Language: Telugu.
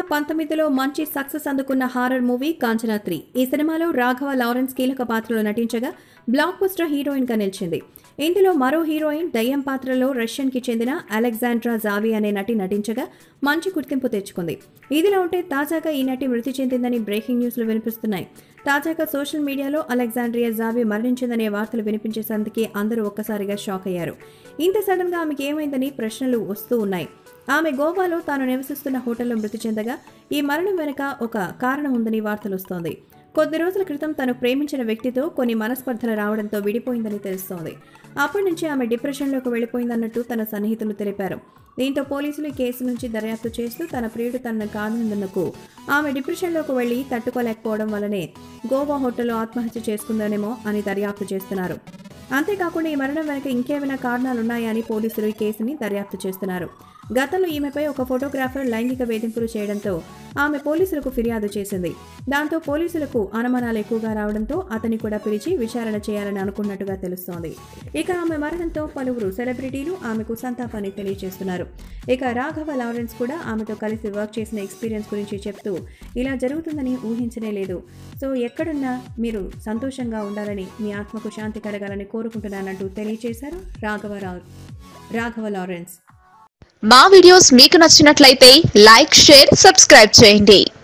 పంతొమ్మిదిలో మంచి సక్సెస్ అందుకున్న హారర్ మూవీ కాంచనా త్రీ ఈ సినిమాలో రాఘవ లారెన్స్ కీలక పాత్రలో నటించగా బ్లాక్ బస్టర్ హీరోయిన్ గా నిలిచింది ఇందులో మరో హీరోయిన్ దయ్యం పాత్రలో రష్యన్ కి చెందిన అలెగ్జాండ్రా జావి అనే నటి నటించగా మంచి గుర్తింపు తెచ్చుకుంది ఇదిలా ఉంటే తాజాగా ఈ నటి మృతి చెందిందని బ్రేకింగ్ న్యూస్లు వినిపిస్తున్నాయి తాజాగా సోషల్ మీడియాలో అలెగ్జాండ్రియా జావి మరణించిందనే వార్తలు వినిపించేసరికి అందరూ ఒక్కసారిగా షాక్ అయ్యారు ఇంత సడన్ గా ఆమెకి ఏమైందని ప్రశ్నలు వస్తూ ఉన్నాయి ఆమె గోవాలో తాను నివసిస్తున్న హోటల్లో మృతి చెందగా ఈ మరణం వెనుక ఒక కారణం ఉందని వార్తలు వస్తోంది కొద్ది రోజుల క్రితం తను ప్రేమించిన వ్యక్తితో కొన్ని మనస్పర్ధలు రావడంతో విడిపోయిందని తెలుస్తోంది అప్పటి నుంచి ఆమె డిప్రెషన్లోకి వెళ్ళిపోయిందన్నట్టు తన సన్నిహితులు తెలిపారు దీంతో పోలీసులు ఈ కేసు నుంచి దర్యాప్తు చేస్తూ తన ప్రియుడు తనను కాదన్నందుకు ఆమె డిప్రెషన్లోకి వెళ్లి తట్టుకోలేకపోవడం వల్లనే గోవా హోటల్లో ఆత్మహత్య చేసుకుందనేమో అని దర్యాప్తు చేస్తున్నారు అంతేకాకుండా ఈ మరణం వెనుక ఇంకేమైనా కారణాలున్నాయా అని పోలీసులు ఈ కేసుని దర్యాప్తు చేస్తున్నారు గతంలో ఈమెపై ఒక ఫోటోగ్రాఫర్ లైంగిక వేధింపులు చేయడంతో ఆమె పోలీసులకు ఫిర్యాదు చేసింది దాంతో పోలీసులకు అనుమానాలు ఎక్కువగా రావడంతో అతన్ని కూడా పిలిచి విచారణ చేయాలని అనుకున్నట్టుగా తెలుస్తోంది ఇక ఆమె మరణంతో పలువురు సెలబ్రిటీలు ఆమెకు సంతాపాన్ని తెలియజేస్తున్నారు ఇక రాఘవ లారెన్స్ కూడా ఆమెతో కలిసి వర్క్ చేసిన ఎక్స్పీరియన్స్ గురించి చెప్తూ ఇలా జరుగుతుందని ఊహించనే లేదు సో ఎక్కడున్నా మీరు సంతోషంగా ఉండాలని మీ ఆత్మకు శాంతి కలగాలని కోరుకుంటున్నానంటూ తెలియజేశారు రాఘవ రా రాఘవ లారెన్స్ మా వీడియోస్ మీకు నచ్చినట్లయితే లైక్ షేర్ సబ్స్క్రైబ్ చేయండి